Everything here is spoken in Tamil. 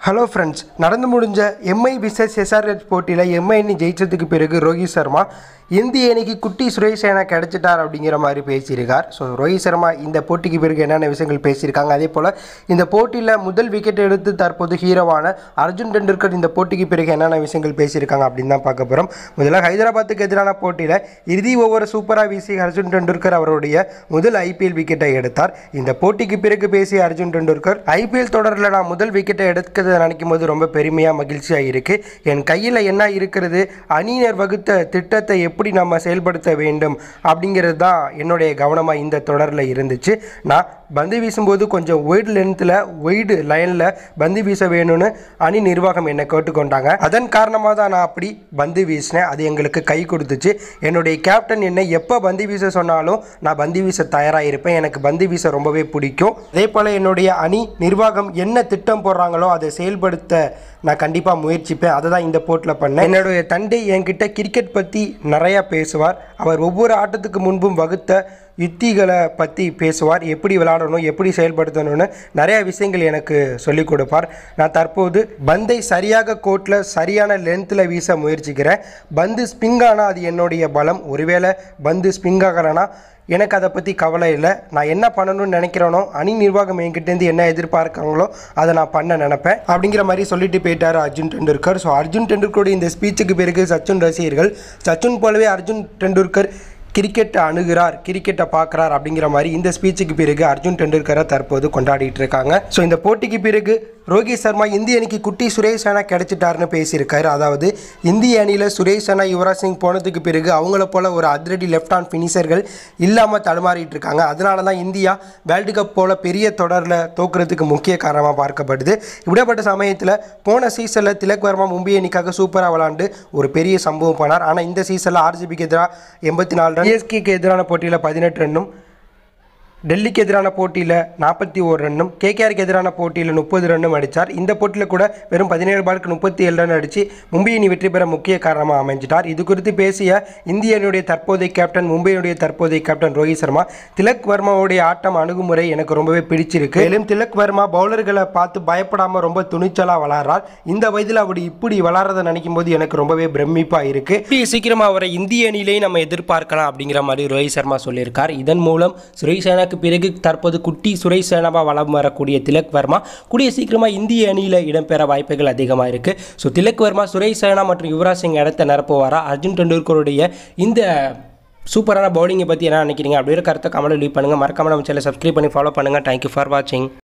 ஹலோ ஃப்ரெண்ட்ஸ் நடந்து முடிஞ்ச எம்ஐ விசஸ் எஸ்ஆர்ஹெச் போட்டியில் எம்ஐ அணி ஜெயிச்சதுக்கு பிறகு ரோஹித் சர்மா இந்திய அணிக்கு குட்டி சுரேஷ் ரெய்னா கிடைச்சிட்டார் அப்படிங்கிற மாதிரி பேசியிருக்கார் ஸோ ரோஹித் சர்மா இந்த போட்டிக்கு பிறகு என்னென்ன விஷயங்கள் பேசியிருக்காங்க அதே போல் இந்த போட்டியில் முதல் விக்கெட் எடுத்து தற்போது ஹீரோவான அர்ஜுன் டெண்டுல்கர் இந்த போட்டிக்கு பிறகு என்னென்ன விஷயங்கள் பேசியிருக்காங்க அப்படின்னு தான் பார்க்க போகிறோம் முதல்ல ஹைதராபாத்துக்கு எதிரான போட்டியில் இறுதி ஓவர் சூப்பராக வீசி அர்ஜுன் டெண்டுல்கர் அவருடைய முதல் ஐபிஎல் விக்கெட்டை எடுத்தார் இந்த போட்டிக்கு பிறகு பேசிய அர்ஜுன் டெண்டுல்கர் ஐபிஎல் தொடரில் நான் முதல் விக்கெட்டை எடுக்கிறத நினைக்கும் போது ரொம்ப பெருமையாக மகிழ்ச்சியாக இருக்குது என் கையில் என்ன இருக்கிறது அணியினர் வகுத்த திட்டத்தை எப்படி நம்ம செயல்படுத்த வேண்டும் அப்படிங்கிறது தான் என்னுடைய கவனமாக இந்த தொடரில் இருந்துச்சு நான் பந்து வீசும்போது கொஞ்சம் ஒயிட் லென்த்தில் ஒயிடு லைனில் பந்து வீச வேணும்னு அணி நிர்வாகம் என்னை கேட்டுக்கொண்டாங்க அதன் காரணமாக தான் நான் அப்படி பந்து வீசினேன் அது எங்களுக்கு கை கொடுத்துச்சு என்னுடைய கேப்டன் என்னை எப்போ பந்து வீச சொன்னாலும் நான் பந்து வீச தயாராக இருப்பேன் எனக்கு பந்து வீச ரொம்பவே பிடிக்கும் அதே போல் என்னுடைய அணி நிர்வாகம் என்ன திட்டம் போடுறாங்களோ அதை செயல்படுத்த நான் கண்டிப்பாக முயற்சிப்பேன் அதை தான் இந்த போட்டில் பண்ணேன் என்னுடைய தந்தை என்கிட்ட கிரிக்கெட் பற்றி நிறையா பேசுவார் அவர் ஒவ்வொரு ஆட்டத்துக்கு முன்பும் வகுத்த யுத்திகளை பற்றி பேசுவார் எப்படி விளையாடணும் எப்படி செயல்படுத்தணும்னு நிறைய விஷயங்கள் எனக்கு சொல்லிக் கொடுப்பார் நான் தற்போது பந்தை சரியாக கோட்டில் சரியான லென்த்தில் வீச முயற்சிக்கிறேன் பந்து ஸ்பிங் ஆனால் அது என்னுடைய பலம் ஒருவேளை பந்து ஸ்பிங் ஆகலைன்னா எனக்கு அதை பற்றி கவலை இல்லை நான் என்ன பண்ணணும்னு நினைக்கிறேனோ அணி நிர்வாகம் என்கிட்டேருந்து என்ன எதிர்பார்க்காங்களோ அதை நான் பண்ண நினைப்பேன் அப்படிங்கிற மாதிரி சொல்லிட்டு போயிட்டார் அர்ஜுன் டெண்டுல்கர் ஸோ அர்ஜுன் டெண்டுல்கருடைய இந்த ஸ்பீச்சுக்கு பிறகு சச்சின் ரசிகர்கள் சச்சின் போலவே அர்ஜுன் டெண்டுல்கர் கிரிக்கெட்டை அணுகிறார் கிரிக்கெட்டை பார்க்குறார் அப்படிங்கிற மாதிரி இந்த ஸ்பீச்சுக்கு பிறகு அர்ஜுன் டெண்டுல்கரை தற்போது கொண்டாடிட்டு இருக்காங்க ஸோ இந்த போட்டிக்கு பிறகு ரோஹித் சர்மா இந்திய அணிக்கு குட்டி சுரேஷ் ரெய்னா கிடைச்சிட்டாருன்னு பேசியிருக்காரு அதாவது இந்திய அணியில் சுரேஷ் ரெய்னா யுவராஜ் சிங் போனதுக்கு பிறகு அவங்கள போல ஒரு அதிரடி லெஃப்ட் ஹேண்ட் ஃபினிஷர்கள் இல்லாமல் தடுமாறிட்டு இருக்காங்க அதனால தான் இந்தியா வேர்ல்டு கப் போல பெரிய தொடரில் தோக்குறதுக்கு முக்கிய காரணமாக பார்க்கப்படுது இப்படிப்பட்ட சமயத்தில் போன சீசனில் திலக் வர்மா மும்பை அணிக்காக சூப்பராக விளாண்டு ஒரு பெரிய சம்பவம் பண்ணார் ஆனால் இந்த சீசனில் ஆர்ஜிபிக்கு எதிராக எண்பத்தி நாலு ரன் சிஎஸ்கேக்கு எதிரான போட்டியில் பதினெட்டு ரன்னும் டெல்லிக்கு எதிரான போட்டியில் நாற்பத்தி ஓரு ரன்னும் கேகேஆருக்கு எதிரான போட்டியில் முப்பது ரன்னும் அடித்தார் இந்த போட்டியில் கூட வெறும் பதினேழு பாலுக்கு முப்பத்தி ஏழு ரன் அடித்து மும்பை அணி வெற்றி பெற முக்கிய காரணமாக அமைஞ்சிட்டார் இது குறித்து பேசிய இந்திய அணியுடைய தற்போதைய கேப்டன் மும்பையினுடைய தற்போதைய கேப்டன் ரோஹித் சர்மா திலக் வர்மாவுடைய ஆட்டம் அணுகுமுறை எனக்கு ரொம்பவே பிடிச்சிருக்கு மேலும் திலக் வர்மா பவுலர்களை பார்த்து பயப்படாமல் ரொம்ப துணிச்சலாக விளாட்றார் இந்த வயதில் அப்படி இப்படி விளாட்றதை நினைக்கும் போது எனக்கு ரொம்பவே பிரமிப்பாக இருக்குது சீக்கிரமாக அவரை இந்திய அணியிலேயே நம்ம எதிர்பார்க்கலாம் அப்படிங்கிற மாதிரி ரோஹித் சர்மா சொல்லியிருக்கார் இதன் மூலம் சுரேஷ் ரெய்னாக்கு பிறகு தற்போது குட்டி சுரேஷ் ரெய்னாவா வளம் வரக்கூடிய திலக் வர்மா கூடிய சீக்கிரமாக இந்திய அணியில் இடம்பெற வாய்ப்புகள் அதிகமாக இருக்குது ஸோ திலக் வர்மா சுரேஷ் ரெய்னா மற்றும் யுவராஜ் சிங் இடத்தை நிரப்புவாரா அர்ஜுன் டெண்டுல்கருடைய இந்த சூப்பரான பவுலிங்கை பற்றி என்ன நினைக்கிறீங்க அப்படிங்கிற கருத்தை கமெண்ட் லீவ் பண்ணுங்கள் மறக்காம நம்ம சேனலை சப்ஸ்கிரைப் பண்ணி ஃபாலோ பண்ணுங்கள் தேங்க்யூ ஃபார் வாட்சிங்